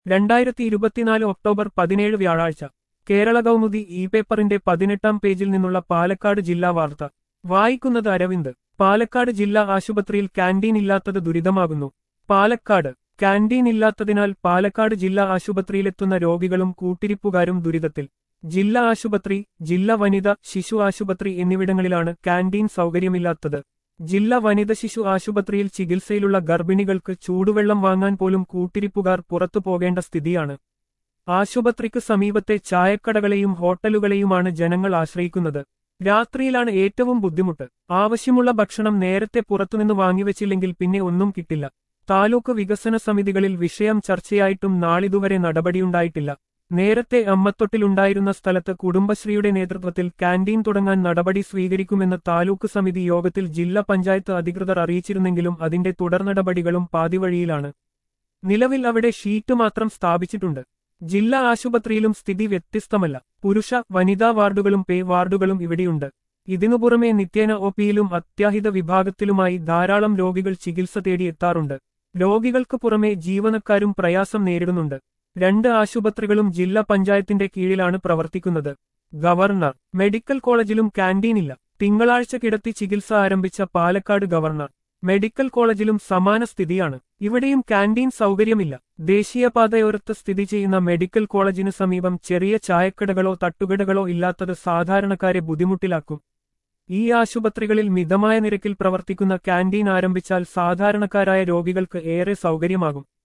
രണ്ടായിരത്തി ഇരുപത്തിനാല് ഒക്ടോബർ പതിനേഴ് വ്യാഴാഴ്ച കേരള കൗമുദി ഇ പേപ്പറിന്റെ പതിനെട്ടാം പേജിൽ നിന്നുള്ള പാലക്കാട് ജില്ലാ വാർത്ത വായിക്കുന്നത് അരവിന്ദ് പാലക്കാട് ജില്ലാ ആശുപത്രിയിൽ ക്യാന്റീൻ ഇല്ലാത്തത് ദുരിതമാകുന്നു പാലക്കാട് ക്യാന്റീൻ ഇല്ലാത്തതിനാൽ പാലക്കാട് ജില്ലാ ആശുപത്രിയിലെത്തുന്ന രോഗികളും കൂട്ടിരിപ്പുകാരും ദുരിതത്തിൽ ജില്ലാ ആശുപത്രി ജില്ലാ വനിത ശിശു ആശുപത്രി എന്നിവിടങ്ങളിലാണ് ക്യാന്റീൻ സൗകര്യമില്ലാത്തത് ജില്ലാ വനിത ശിശു ആശുപത്രിയിൽ ചികിത്സയിലുള്ള ഗർഭിണികൾക്ക് ചൂടുവെള്ളം വാങ്ങാൻ പോലും കൂട്ടിരിപ്പുകാർ പുറത്തു പോകേണ്ട സ്ഥിതിയാണ് ആശുപത്രിക്ക് സമീപത്തെ ചായക്കടകളെയും ഹോട്ടലുകളെയുമാണ് ജനങ്ങൾ ആശ്രയിക്കുന്നത് രാത്രിയിലാണ് ഏറ്റവും ബുദ്ധിമുട്ട് ആവശ്യമുള്ള ഭക്ഷണം നേരത്തെ പുറത്തുനിന്ന് വാങ്ങിവെച്ചില്ലെങ്കിൽ പിന്നെ ഒന്നും കിട്ടില്ല താലൂക്ക് വികസന സമിതികളിൽ വിഷയം ചർച്ചയായിട്ടും നാളിതുവരെ നടപടിയുണ്ടായിട്ടില്ല നേരത്തെ അമ്മത്തൊട്ടിലുണ്ടായിരുന്ന സ്ഥലത്ത് കുടുംബശ്രീയുടെ നേതൃത്വത്തിൽ ക്യാന്റീൻ തുടങ്ങാൻ നടപടി സ്വീകരിക്കുമെന്ന് താലൂക്ക് സമിതി യോഗത്തിൽ ജില്ലാ പഞ്ചായത്ത് അധികൃതർ അറിയിച്ചിരുന്നെങ്കിലും അതിന്റെ തുടർനടപടികളും പാതിവഴിയിലാണ് നിലവിൽ അവിടെ ഷീറ്റ് മാത്രം സ്ഥാപിച്ചിട്ടുണ്ട് ജില്ലാ ആശുപത്രിയിലും സ്ഥിതി വ്യത്യസ്തമല്ല പുരുഷ വനിതാ വാർഡുകളും പേ വാർഡുകളും ഇവിടെയുണ്ട് ഇതിനു പുറമെ നിത്യേന ഒപിയിലും അത്യാഹിത വിഭാഗത്തിലുമായി ധാരാളം രോഗികൾ ചികിത്സ തേടി എത്താറുണ്ട് രോഗികൾക്ക് പുറമെ ജീവനക്കാരും പ്രയാസം നേരിടുന്നുണ്ട് രണ്ട് ആശുപത്രികളും ജില്ലാ പഞ്ചായത്തിന്റെ കീഴിലാണ് പ്രവർത്തിക്കുന്നത് ഗവർണർ മെഡിക്കൽ കോളേജിലും ക്യാന്റീനില്ല തിങ്കളാഴ്ച കിടത്തി ചികിത്സ ആരംഭിച്ച പാലക്കാട് ഗവർണർ മെഡിക്കൽ കോളേജിലും സമാന സ്ഥിതിയാണ് ഇവിടെയും ക്യാന്റീൻ സൗകര്യമില്ല ദേശീയപാതയോരത്ത് സ്ഥിതി ചെയ്യുന്ന മെഡിക്കൽ കോളേജിന് സമീപം ചെറിയ ചായക്കടകളോ തട്ടുകടകളോ ഇല്ലാത്തത് സാധാരണക്കാരെ ബുദ്ധിമുട്ടിലാക്കും ഈ ആശുപത്രികളിൽ മിതമായ നിരക്കിൽ പ്രവർത്തിക്കുന്ന ക്യാന്റീൻ ആരംഭിച്ചാൽ സാധാരണക്കാരായ രോഗികൾക്ക് ഏറെ സൗകര്യമാകും